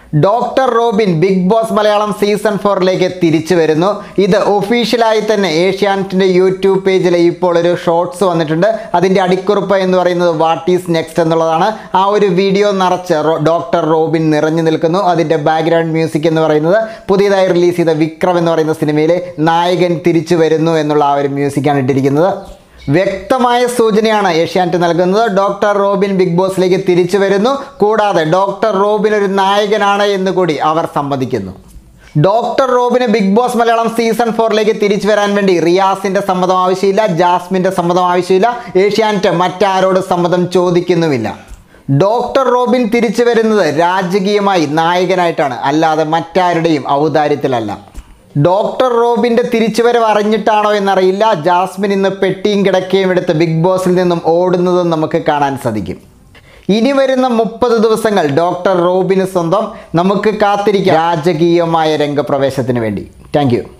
doctor Robin big boss Malayalam season ഫോറിലേക്ക് തിരിച്ചു വരുന്നു ഇത് ഒഫീഷ്യലായി തന്നെ ഏഷ്യാനെറ്റിൻ്റെ യൂട്യൂബ് പേജിൽ ഇപ്പോൾ ഒരു ഷോർട്സ് വന്നിട്ടുണ്ട് അതിൻ്റെ അടിക്കുറിപ്പ് എന്ന് പറയുന്നത് വാട്ട് ഈസ് നെക്സ്റ്റ് എന്നുള്ളതാണ് ആ ഒരു വീഡിയോ നിറച്ച് റോ- ഡോക്ടർ റോബിൻ നിറഞ്ഞു നിൽക്കുന്നു അതിൻ്റെ ബാക്ക്ഗ്രൗണ്ട് മ്യൂസിക് എന്ന് പറയുന്നത് പുതിയതായി റിലീസ് ചെയ്ത വിക്രം എന്ന് പറയുന്ന സിനിമയിലെ നായകൻ തിരിച്ചു വരുന്നു എന്നുള്ള ആ ഒരു മ്യൂസിക്കാണ് ഇട്ടിരിക്കുന്നത് വ്യക്തമായ സൂചനയാണ് ഏഷ്യാനെറ്റ് നൽകുന്നത് ഡോക്ടർ റോബിൻ ബിഗ് ബോസിലേക്ക് തിരിച്ചു വരുന്നു കൂടാതെ ഡോക്ടർ റോബിൻ ഒരു നായകനാണ് എന്ന് കൂടി അവർ സമ്മതിക്കുന്നു ഡോക്ടർ റോബിന് ബിഗ് ബോസ് മലയാളം സീസൺ ഫോറിലേക്ക് തിരിച്ചു വരാൻ വേണ്ടി റിയാസിന്റെ സമ്മതം ആവശ്യമില്ല ജാസ്മിന്റെ സമ്മതം ആവശ്യമില്ല ഏഷ്യാനെറ്റ് മറ്റാരോട് സമ്മതം ചോദിക്കുന്നുമില്ല ഡോക്ടർ റോബിൻ തിരിച്ചു വരുന്നത് രാജകീയമായി നായകനായിട്ടാണ് അല്ലാതെ മറ്റാരുടെയും ഔദാര്യത്തിലല്ല ഡോക്ടർ റോബിന്റെ തിരിച്ചുവരവ് അറിഞ്ഞിട്ടാണോ എന്നറിയില്ല ജാസ്മിൻ ഇന്ന് പെട്ടിയും കിടക്കയും എടുത്ത് ബിഗ് ബോസിൽ നിന്നും ഓടുന്നതും നമുക്ക് കാണാൻ സാധിക്കും ഇനി വരുന്ന മുപ്പത് ദിവസങ്ങൾ ഡോക്ടർ റോബിന് സ്വന്തം നമുക്ക് കാത്തിരിക്കാം രാജകീയമായ രംഗപ്രവേശത്തിന് വേണ്ടി താങ്ക്